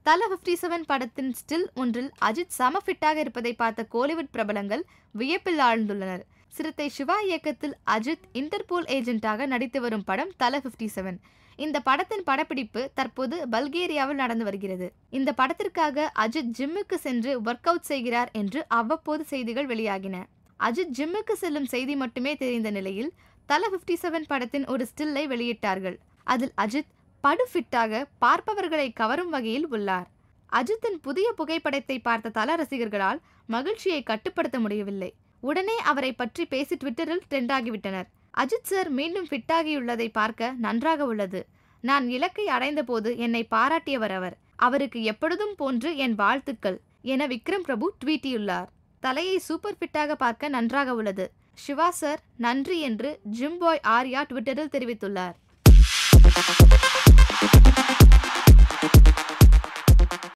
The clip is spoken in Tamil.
தல 57 செவன் படத்தின் ஸ்டில் ஒன்றில் அஜித் சம ஃபிட்டாக இருப்பதை பார்த்த கோலிவுட் பிரபலங்கள் வியப்பில் ஆழ்ந்துள்ளனர் சிறுத்தை சிவா இயக்கத்தில் அஜித் இன்டர்போல் ஏஜென்ட்டாக நடித்து வரும் படம் தல 57 செவன் இந்த படத்தின் படப்பிடிப்பு தற்போது பல்கேரியாவில் நடந்து வருகிறது இந்த படத்திற்காக அஜித் ஜிம்முக்கு சென்று ஒர்க் அவுட் செய்கிறார் என்று அவ்வப்போது செய்திகள் வெளியாகின அஜித் ஜிம்முக்கு செல்லும் செய்தி மட்டுமே தெரிந்த நிலையில் தல 57 செவன் படத்தின் ஒரு ஸ்டில்லை வெளியிட்டார்கள் அதில் அஜித் படு ஃபிட்டாக பார்ப்பவர்களை கவரும் வகையில் உள்ளார் அஜித்தின் புதிய புகைப்படத்தை பார்த்த தல ரசிகர்களால் மகிழ்ச்சியை கட்டுப்படுத்த முடியவில்லை உடனே அவரை பற்றி பேசி ட்விட்டரில் ட்ரெண்ட் ஆகிவிட்டனர் அஜித் சார் மீண்டும் ஃபிட்டாகியுள்ளதை பார்க்க நன்றாக உள்ளது நான் இலக்கை அடைந்தபோது என்னை பாராட்டியவர் அவர் அவருக்கு எப்பொழுதும் போன்று என் வாழ்த்துக்கள் என விக்ரம் பிரபு ட்வீட்டியுள்ளார் தலையை சூப்பர் ஃபிட்டாக பார்க்க நன்றாக உள்ளது சிவா சார் நன்றி என்று ஜிம் பாய் ஆர்யா ட்விட்டரில் தெரிவித்துள்ளார்